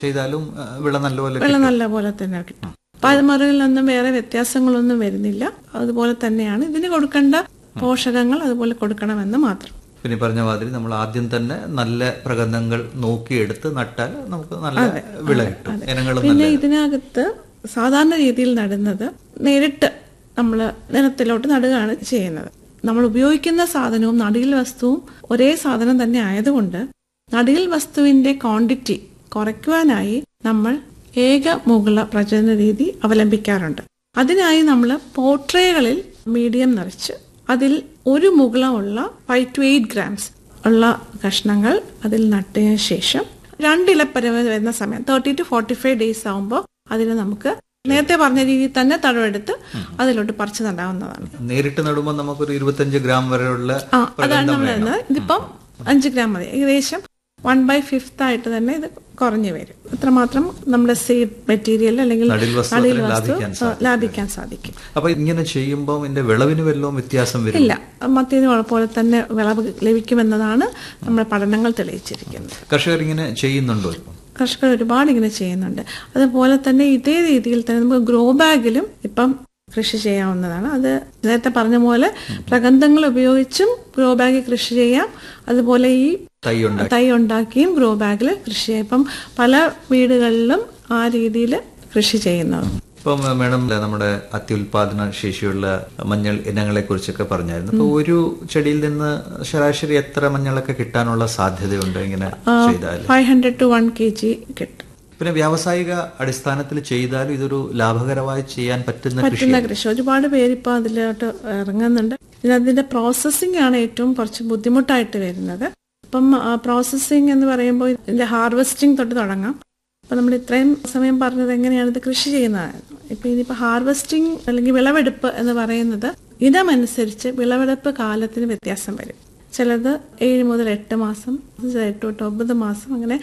ചെയ്താലും ആ, വിള നല്ലപോലെ വെള്ളം നല്ല പോലെ തന്നെ കിട്ടും പാൽമറയിലൊന്നും വേറെ വ്യത്യാസങ്ങളൊന്നും വരുന്നില്ല അതുപോലെ തന്നെയാണ് ഇതിന് കൊടുക്കേണ്ട പോഷകങ്ങൾ അതുപോലെ കൊടുക്കണമെന്ന് മാത്രം പിന്നെ ഈ പറഞ്ഞ മാതിരി നമ്മൾ ആദ്യം തന്നെ നല്ല പ്രകന്ധങ്ങൾ നോക്കിയെടുത്ത് നട്ടാൽ നമുക്ക് നല്ല വിള കിട്ടും ഇനങ്ങളും പിന്നെ നല്ല ഇതിനകത്ത് സാധാരണ രീതിയിൽ നടുന്നത് നേരിട്ട് നമ്മൾ നിലത്തിലോട്ട് നടുകയാണ് ചെയ്യുന്നത് നമ്മൾ ഉപയോഗിക്കുന്ന സാധനവും നടിയിൽ വസ്തുവും ഒരേ സാധനം തന്നെ ആയതുകൊണ്ട് നടിയിൽ വസ്തുവിന്റെ ക്വാണ്ടിറ്റി കുറയ്ക്കുവാനായി നമ്മൾ ഏക മുകുള പ്രചരണ രീതി അവലംബിക്കാറുണ്ട് അതിനായി നമ്മൾ പോട്രേകളിൽ മീഡിയം നിറച്ച് അതിൽ ഒരു മുകുളമുള്ള ഫൈവ് ടു എയ്റ്റ് ഗ്രാംസ് ഉള്ള കഷ്ണങ്ങൾ അതിൽ നട്ടതിന് ശേഷം രണ്ടിലപ്പരവ് വരുന്ന സമയം thirty to forty five days ആകുമ്പോൾ അതിന് നമുക്ക് നേരത്തെ പറഞ്ഞ രീതിയിൽ തന്നെ തടവെടുത്ത് അതിലോട്ട് പറിച്ചു നടാവുന്നതാണ് നേരിട്ട് നടുമ്പോൾ നമുക്കൊരു ഇരുപത്തഞ്ച് ഗ്രാം വരെയുള്ള ആ അതാണ് നമ്മൾ ഇടുന്നത് ഇതിപ്പം അഞ്ച് ഗ്രാം മതി ഏകദേശം വൺ ബൈ ഫിഫ്ത്ത് ആയിട്ട് തന്നെ ഇത് കുറഞ്ഞു വരും ഇത്രമാത്രം നമ്മുടെ സീഡ് മെറ്റീരിയൽ അല്ലെങ്കിൽ നടിൽ വസ്തു നടിയിൽ അത്രയും വസ്തു ലാഭിക്കാൻ ആ, ലാഭിക്കാൻ സാധിക്കും അപ്പൊ ഇങ്ങനെ ചെയ്യുമ്പോൾ ഇതിന്റെ വിളവിന് വല്ലതും വ്യത്യാസം വരും ഇല്ല മറ്റേത് പോലെ തന്നെ വിളവ് ലഭിക്കുമെന്നതാണ് നമ്മുടെ പഠനങ്ങൾ തെളിയിച്ചിരിക്കുന്നത് കർഷകർ ഇങ്ങനെ ചെയ്യുന്നുണ്ടോ ഇപ്പം കർഷകർ ഒരുപാട് ഇങ്ങനെ ചെയ്യുന്നുണ്ട് അതുപോലെ തന്നെ ഇതേ രീതിയിൽ തന്നെ നമുക്ക് ഗ്രോ ബാഗിലും ഇപ്പം കൃഷി ചെയ്യാവുന്നതാണ് അത് നേരത്തെ പറഞ്ഞ പോലെ പ്രഗന്ധങ്ങൾ ഉപയോഗിച്ചും ഗ്രോ ബാഗ് കൃഷി ചെയ്യാം അതുപോലെ ഈ തൈ ഉണ്ടാക്കി തൈ ഉണ്ടാക്കിയും ഗ്രോ ബാഗിൽ കൃഷി ചെയ്യാം ഇപ്പം പല വീടുകളിലും ആ രീതിയിൽ കൃഷി ചെയ്യുന്നത് ഇപ്പം മേഡം നമ്മുടെ അത്യുൽപാദന ശേഷിയുള്ള മഞ്ഞൾ ഇനങ്ങളെ കുറിച്ചൊക്കെ പറഞ്ഞായിരുന്നു അപ്പൊ ഒരു ചെടിയിൽ നിന്ന് ശരാശരി എത്ര മഞ്ഞളൊക്കെ കിട്ടാനുള്ള സാധ്യതയുണ്ട് ഇങ്ങനെ ചെയ്താൽ five hundred to one K G കിട്ടും പിന്നെ വ്യാവസായിക അടിസ്ഥാനത്തിൽ ചെയ്താലും ഇതൊരു ലാഭകരമായി ചെയ്യാൻ പറ്റുന്ന കൃഷി പറ്റുന്ന കൃഷി ഒരുപാട് പേര് ഇപ്പൊ അതിലോട്ട് ഇറങ്ങുന്നുണ്ട് പിന്നെ അതിന്റെ പ്രോസസ്സിംഗ് ആണ് ഏറ്റവും കുറച്ച് ബുദ്ധിമുട്ടായിട്ട് വരുന്നത് ഇപ്പം പ്രോസസ്സിംഗ് എന്ന് പറയുമ്പോൾ ഇതിന്റെ ഹാർവെസ്റ്റിംഗ് തൊട്ട് തുടങ്ങാം അപ്പൊ നമ്മൾ ഇത്രയും സമയം പറഞ്ഞത് എങ്ങനെയാണ് ഇത് കൃഷി ചെയ്യുന്നതായിരുന്നു ഇപ്പൊ ഇനിയിപ്പോ ഹാർവെസ്റ്റിംഗ് അല്ലെങ്കിൽ വിളവെടുപ്പ് എന്ന് പറയുന്നത് ഇനമനുസരിച്ച് വിളവെടുപ്പ് കാലത്തിന് വ്യത്യാസം വരും ചിലത് ഏഴ് മുതൽ എട്ട് മാസം ചിലത് എട്ട് തൊട്ട് ഒമ്പത് മാസം അങ്ങനെ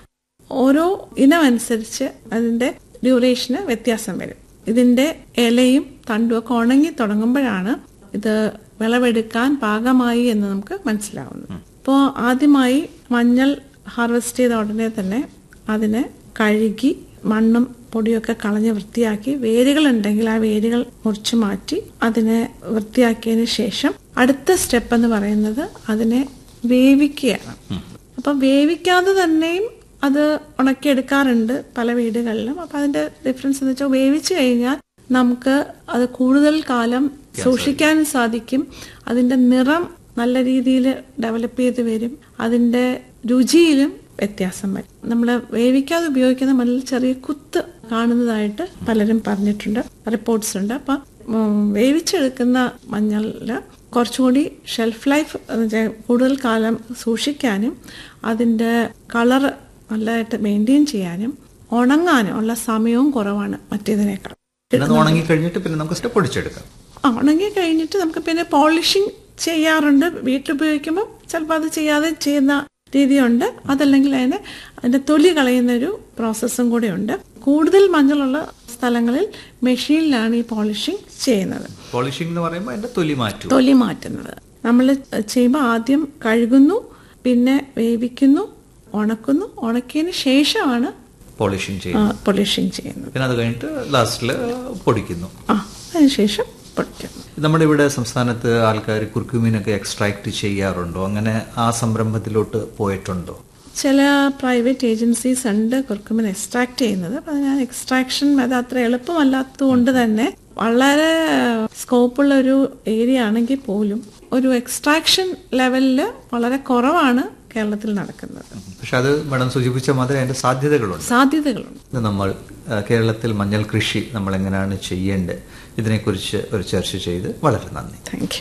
ഓരോ ഇനമനുസരിച്ച് അതിന്റെ ഡ്യൂറേഷന് വ്യത്യാസം വരും ഇതിന്റെ ഇലയും തണ്ടും ഒക്കെ ഉണങ്ങി തുടങ്ങുമ്പോഴാണ് ഇത് വിളവെടുക്കാൻ പാകമായി എന്ന് നമുക്ക് മനസ്സിലാവുന്നത് ഇപ്പോൾ ആദ്യമായി മഞ്ഞൾ ഹാർവെസ്റ്റ് ചെയ്ത ഉടനെ തന്നെ അതിനെ കഴുകി മണ്ണും പൊടിയൊക്കെ കളഞ്ഞ് വൃത്തിയാക്കി വേരുകൾ ഉണ്ടെങ്കിൽ ആ വേരുകൾ മുറിച്ചു മാറ്റി അതിനെ വൃത്തിയാക്കിയതിന് ശേഷം അടുത്ത സ്റ്റെപ്പ് എന്ന് പറയുന്നത് അതിനെ വേവിക്കുകയാണ് അപ്പൊ വേവിക്കാതെ തന്നെയും അത് ഉണക്കിയെടുക്കാറുണ്ട് പല വീടുകളിലും അപ്പൊ അതിന്റെ ഡിഫറൻസ് എന്ന് വെച്ചാൽ വേവിച്ചു കഴിഞ്ഞാൽ നമുക്ക് അത് കൂടുതൽ കാലം സൂക്ഷിക്കാൻ സാധിക്കും അതിന്റെ നിറം നല്ല രീതിയിൽ ഡെവലപ്പ് ചെയ്ത് വരും അതിന്റെ രുചിയിലും വ്യത്യാസം വരും നമ്മൾ വേവിക്കാതെ ഉപയോഗിക്കുന്ന മണ്ണിൽ ചെറിയ കുത്ത് കാണുന്നതായിട്ട് പലരും പറഞ്ഞിട്ടുണ്ട് റിപ്പോർട്ട്സ് ഉണ്ട് അപ്പൊ ഉം, വേവിച്ചെടുക്കുന്ന മഞ്ഞളില് കുറച്ചുകൂടി ഷെൽഫ് ലൈഫ് എന്ന് വെച്ചാൽ കൂടുതൽ കാലം സൂക്ഷിക്കാനും അതിന്റെ കളർ നല്ലതായിട്ട് മെയിൻറ്റെയിൻ ചെയ്യാനും ഉണങ്ങാനും ഉള്ള സമയവും കുറവാണ് മറ്റേതിനേക്കാൾ പിന്നെ അത് ഉണങ്ങി കഴിഞ്ഞിട്ട് പിന്നെ നമുക്ക് സ്റ്റെപ്പ് ഒടിച്ചെടുക്കാം ആ, ഉണങ്ങി കഴിഞ്ഞിട്ട് നമുക്ക് പിന്നെ പോളിഷിംഗ് ചെയ്യാറുണ്ട് വീട്ടിൽ ഉപയോഗിക്കുമ്പോൾ ചിലപ്പോൾ അത് ചെയ്യാതെ ചെയ്യുന്ന രീതിയുണ്ട് അതല്ലെങ്കിൽ അതിന് അതിന്റെ തൊലി കളയുന്ന ഒരു പ്രോസസ്സും കൂടെ ഉണ്ട് കൂടുതൽ മഞ്ഞളുള്ള സ്ഥലങ്ങളിൽ മെഷീനിലാണ് ഈ പോളിഷിംഗ് ചെയ്യുന്നത് പോളിഷിംഗ് എന്ന് പറയുമ്പോൾ അതിന്റെ തൊലി മാറ്റും തൊലി മാറ്റുന്നത് നമ്മൾ ചെയ്യുമ്പോൾ ആദ്യം കഴുകുന്നു പിന്നെ വേവിക്കുന്നു ഉണക്കുന്നു ഉണക്കിയതിന് ശേഷമാണ് പോളിഷിംഗ് ചെയ്യും പോളിഷിംഗ് ചെയ്യുന്നത് പിന്നെ അത് കഴിഞ്ഞിട്ട് ലാസ്റ്റിൽ പൊടിക്കുന്നു ആ അതിനുശേഷം പൊടിക്കുന്നു നമ്മുടെ ഇവിടെ സംസ്ഥാനത്ത് ആൾക്കാർ കുർക്കുമീനൊക്കെ എക്സ്ട്രാക്ട് ചെയ്യാറുണ്ടോ അങ്ങനെ ആ സംരംഭത്തിലോട്ട് പോയിട്ടുണ്ടോ ചില പ്രൈവറ്റ് ഏജൻസീസ് ഉണ്ട് കുർക്കുമിൻ എക്സ്ട്രാക്ട് ചെയ്യുന്നത് അപ്പൊ ഞാൻ എക്സ്ട്രാക്ഷൻ അത് അത്ര എളുപ്പമല്ലാത്തത് കൊണ്ട് തന്നെ വളരെ സ്കോപ്പുള്ള ഒരു ഏരിയ ആണെങ്കിൽ പോലും ഒരു എക്സ്ട്രാക്ഷൻ ലെവലിൽ വളരെ കുറവാണ് കേരളത്തിൽ നടക്കുന്നത് പക്ഷെ അത് മാഡം സൂചിപ്പിച്ച മാതിരി അതിന്റെ സാധ്യതകളുണ്ട് സാധ്യതകളുണ്ട് ഇന്ന് നമ്മൾ ആ, കേരളത്തിൽ മഞ്ഞൾ കൃഷി നമ്മൾ എങ്ങനെയാണ് ചെയ്യേണ്ടത് ഇതിനെക്കുറിച്ച് ഒരു ചർച്ച ചെയ്ത് വളരെ നന്ദി താങ്ക് യു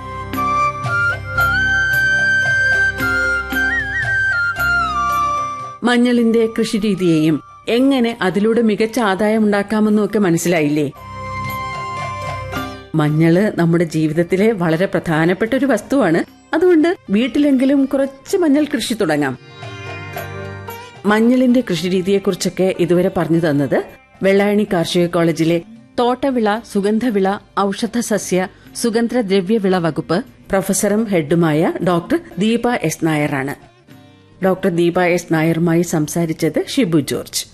മഞ്ഞളിന്റെ കൃഷിരീതിയെയും എങ്ങനെ അതിലൂടെ മികച്ച ആദായം ഉണ്ടാക്കാമെന്നും ഒക്കെ മനസ്സിലായില്ലേ മഞ്ഞള് നമ്മുടെ ജീവിതത്തിലെ വളരെ പ്രധാനപ്പെട്ട ഒരു വസ്തുവാണ് അതുകൊണ്ട് വീട്ടിലെങ്കിലും കുറച്ച് മഞ്ഞൾ കൃഷി തുടങ്ങാം മഞ്ഞളിന്റെ കൃഷിരീതിയെക്കുറിച്ചൊക്കെ ഇതുവരെ പറഞ്ഞു തന്നത് വെള്ളായണി കാർഷിക കോളേജിലെ തോട്ടവിള സുഗന്ധവിള ഔഷധസസ്യ സുഗന്ധദ്രവ്യവിള വകുപ്പ് പ്രൊഫസറും ഹെഡുമായ ഡോക്ടർ ദീപ എസ് നായരാണ് ഡോക്ടർ ദീപ എസ് നായരുമായി സംസാരിച്ചത് ഷിബു ജോർജ്